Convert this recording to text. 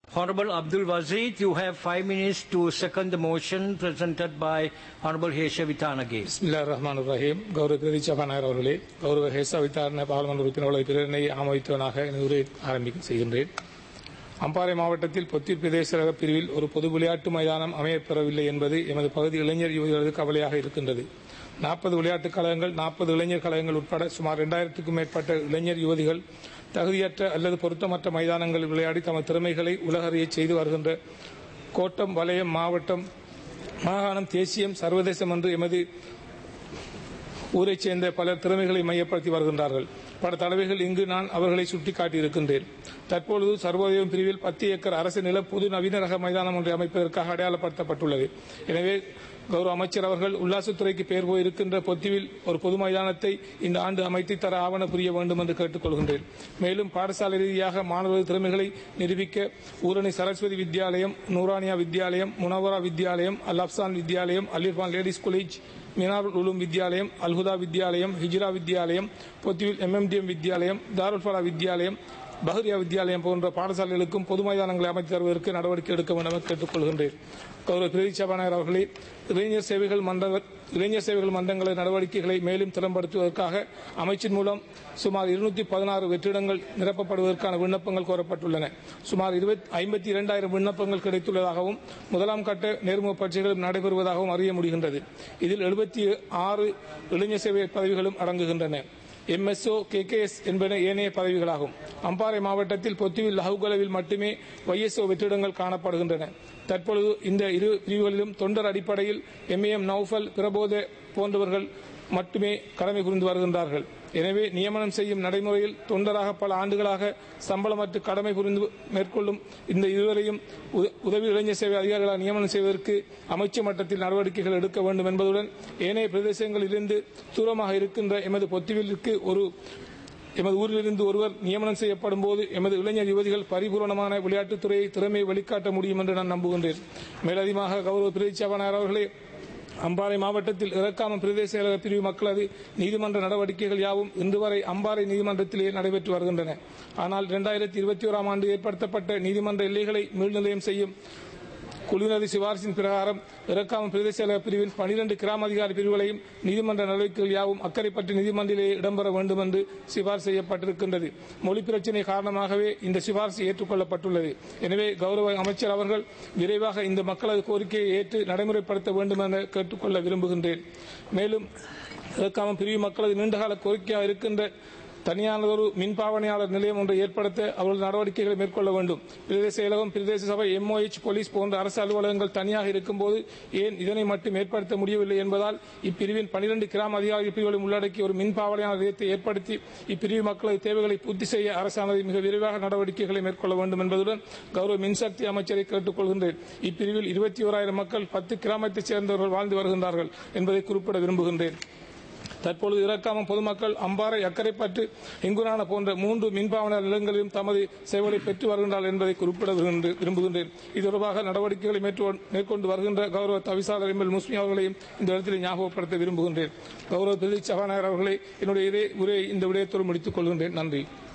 Honorable Abdul Wazid, you have five minutes to second the motion presented by Honorable Hesha Vitanagi. பிஸ்மில்லா ரஹ்மான் ரஹீம் கௌரவ பிரதி சபாநாயகர் அவர்களே கௌரவ ஹேசா வித்தாரண பாராளுமன்ற உறுப்பினர்களை பிரேரணை ஆமோதித்தவனாக எனது உரையை ஆரம்பிக்க செய்கின்றேன் அம்பாறை மாவட்டத்தில் பொத்திர் பிரதேச பிரிவில் ஒரு பொது விளையாட்டு மைதானம் அமையப்பெறவில்லை என்பது எமது பகுதி இளைஞர் யுவதிகளது கவலையாக இருக்கின்றது நாற்பது விளையாட்டுக் கழகங்கள் நாற்பது இளைஞர் கழகங்கள் உட்பட சுமார் இரண்டாயிரத்துக்கும் மேற்பட்ட இளைஞர் யுவதிகள் தகுதியற்ற அல்லது பொருத்தமற்ற மைதானங்களில் விளையாடி தமது திறமைகளை உலகறியச் செய்து வருகின்ற கோட்டம் வலயம் மாவட்டம் மாகாணம் தேசியம் சர்வதேசம் என்று எமது ஊரைச் சேர்ந்த பலர் திறமைகளை மையப்படுத்தி வருகின்றார்கள் பல தடவைகள் இங்கு நான் அவர்களை சுட்டிக்காட்டியிருக்கின்றேன் தற்பொழுது சர்வோதயம் பிரிவில் பத்து ஏக்கர் அரசு நில பொது நவீன ரக மைதானம் ஒன்றை அமைப்பதற்காக அடையாளப்படுத்தப்பட்டுள்ளது எனவே கௌரவ அமைச்சர் அவர்கள் உல்லாசத்துறைக்கு பெயர் போயிருக்கின்ற பொத்திவில் ஒரு பொது மைதானத்தை இந்த ஆண்டு அமைத்து தர ஆவண புரிய வேண்டும் என்று கேட்டுக்கொள்கின்றேன் மேலும் பாடசாலை ரீதியாக மாணவர்கள் திறமைகளை நிரூபிக்க Oorani Saraswathi Vidyalayam Nooraniya Vidyalayam Munawara Vidyalayam Al Afsan Vidyalayam Alirfan ladies college Minarul Uloom Vidyalayam Alhuda Vidyalayam Hijra Vidyalayam Pottuvil MMTM Vidyalayam Darul Falah Vidyalayam பஹரியா வித்யாலயம் போன்ற பாடசாலைகளுக்கும் பொது மைதானங்களை அமைத்து தருவதற்கு நடவடிக்கை எடுக்க வேண்டும் என கேட்டுக்கொள்கின்றேன் கௌரவ பிரதி சபாநாயகர் அவர்களே இளைஞர் சேவைகள் மன்ற இளைஞர் சேவைகள் மன்றங்கள நடவடிக்கைகளை மேலும் திறம்படுத்துவதற்காக அமைச்சின் மூலம் சுமார் இருநூத்தி பதினாறு வெற்றிடங்கள் நிரப்பப்படுவதற்கான விண்ணப்பங்கள் கோரப்பட்டுள்ளன சுமார் ஐம்பத்தி இரண்டாயிரம் விண்ணப்பங்கள் கிடைத்துள்ளதாகவும் முதலாம் கட்ட நேர்முக பரீட்சைகளும் நடைபெறுவதாகவும் அறிய முடிகின்றது இதில் எழுபத்தி ஆறு இளைஞர் சேவை பதவிகளும் அடங்குகின்றன எம்எஸ்ஓ கேகேஎஸ் என்பன ஏனைய பதவிகளாகும் அம்பாறை மாவட்டத்தில் பொத்துவில் லஹுகலவில் மட்டுமே ஒய்எஸ்ஓ வெற்றிடங்கள் காணப்படுகின்றன தற்பொழுது இந்த இரு பிரிவுகளிலும் தொண்டர் அடிப்படையில் எம்ஏஎம் நௌஃபல் பிரபோத போன்றவர்கள் மட்டுமே கடமை புரிந்து வருகின்றார்கள் எனவே நியமனம் செய்யும் நடைமுறையில் தொண்டராக பல ஆண்டுகளாக சம்பளமற்று கடமை புரிந்து மேற்கொள்ளும் இந்த இருவரையும் உதவி இளைஞர் சேவை அதிகாரிகளால் நியமனம் செய்வதற்கு அமைச்சு மட்டத்தில் நடவடிக்கைகள் எடுக்க வேண்டும் என்பதுடன் ஏனைய பிரதேசங்களிலிருந்து தூரமாக இருக்கின்ற எமது பொத்திவிற்கு ஒரு எமது ஊரிலிருந்து ஒருவர் நியமனம் செய்யப்படும் போது எமது இளைஞர் யுவதிகள் பரிபூரணமான விளையாட்டுத்துறையை திறமையை வெளிக்காட்ட முடியும் என்று நான் நம்புகின்றேன் மேலதிகமாக கௌரவ பிரதி சபாநாயகர் அவர்களே அம்பாறை மாவட்டத்தில் இறக்காமம் பிரதேச செயலக பிரிவு மக்களது நீதிமன்ற நடவடிக்கைகள் யாவும் இன்று வரை அம்பாறை நீதிமன்றத்திலேயே நடைபெற்று வருகின்றன ஆனால் இரண்டாயிரத்தி இருபத்தி ஓராம் ஆண்டு ஏற்படுத்தப்பட்ட நீதிமன்ற எல்லைகளை மீள்நிலையம் செய்யும் குழுவினது சிபாரிசின் பிரகாரம் இறக்காமம் பிரதேச செயலக பிரிவின் பனிரெண்டு கிராம அதிகாரி பிரிவுகளையும் நீதிமன்ற நடவடிக்கைகள் யாவும் அக்கறைப்பட்டு நீதிமன்றிலேயே இடம்பெற வேண்டும் என்று சிபாரிசு செய்யப்பட்டிருக்கின்றது மொழி பிரச்சினை காரணமாகவே இந்த சிபாரிசு ஏற்றுக்கொள்ளப்பட்டுள்ளது எனவே கௌரவ அமைச்சர் அவர்கள் விரைவாக இந்த மக்களது கோரிக்கையை ஏற்று நடைமுறைப்படுத்த வேண்டும் என கேட்டுக்கொள்ள விரும்புகின்றேன் மேலும் இறக்காமம் பிரிவு மக்களது நீண்டகால கோரிக்கையாக இருக்கின்ற தனியானதொரு மின்பாவனையாளர் நிலையம் ஒன்றை ஏற்படுத்த அவர்கள் நடவடிக்கைகளை மேற்கொள்ள வேண்டும் பிரதேச செயலகம் பிரதேச சபை எம்ஓஎச் போலீஸ் போன்ற அரசு அலுவலகங்கள் தனியாக இருக்கும்போது ஏன் இதனை மட்டும் ஏற்படுத்த முடியவில்லை என்பதால் இப்பிரிவின் பனிரெண்டு கிராம அதிகாரி பிரிவுகளை உள்ளடக்கி ஒரு மின்பாவனையாளர் நிலையத்தை ஏற்படுத்தி இப்பிரிவு மக்களது தேவைகளை பூர்த்தி செய்ய அரசானது மிக விரைவாக நடவடிக்கைகளை மேற்கொள்ள வேண்டும் என்பதுடன் கௌரவ மின்சக்தி அமைச்சரை கேட்டுக்கொள்கின்றேன் இப்பிரிவில் இருபத்தி ஓராயிரம் மக்கள் பத்து கிராமத்தைச் சேர்ந்தவர்கள் வாழ்ந்து வருகின்றார்கள் என்பதை குறிப்பிட விரும்புகின்றேன் தற்பொழுது இறக்காமம் பொதுமக்கள் அம்பாறை அக்கரைப்பட்டு எங்குரான போன்ற மூன்று மின்பாவன நிலங்களிலும் தமது சேவைகளை பெற்று வருகின்றார்கள் என்பதை குறிப்பிட விரும்புகின்றேன் இது தொடர்பாக நடவடிக்கைகளை மேற்கொண்டு வருகின்ற கௌரவ தவிசாளர் எம் எல் முஸ்லி அவர்களையும் இந்த இடத்தில் ஞாபகப்படுத்த விரும்புகின்றேன் கௌரவ பிரதி சபாநாயகர் அவர்களை என்னுடைய உரையை இந்த விடயத்தோடு முடித்துக் கொள்கின்றேன் நன்றி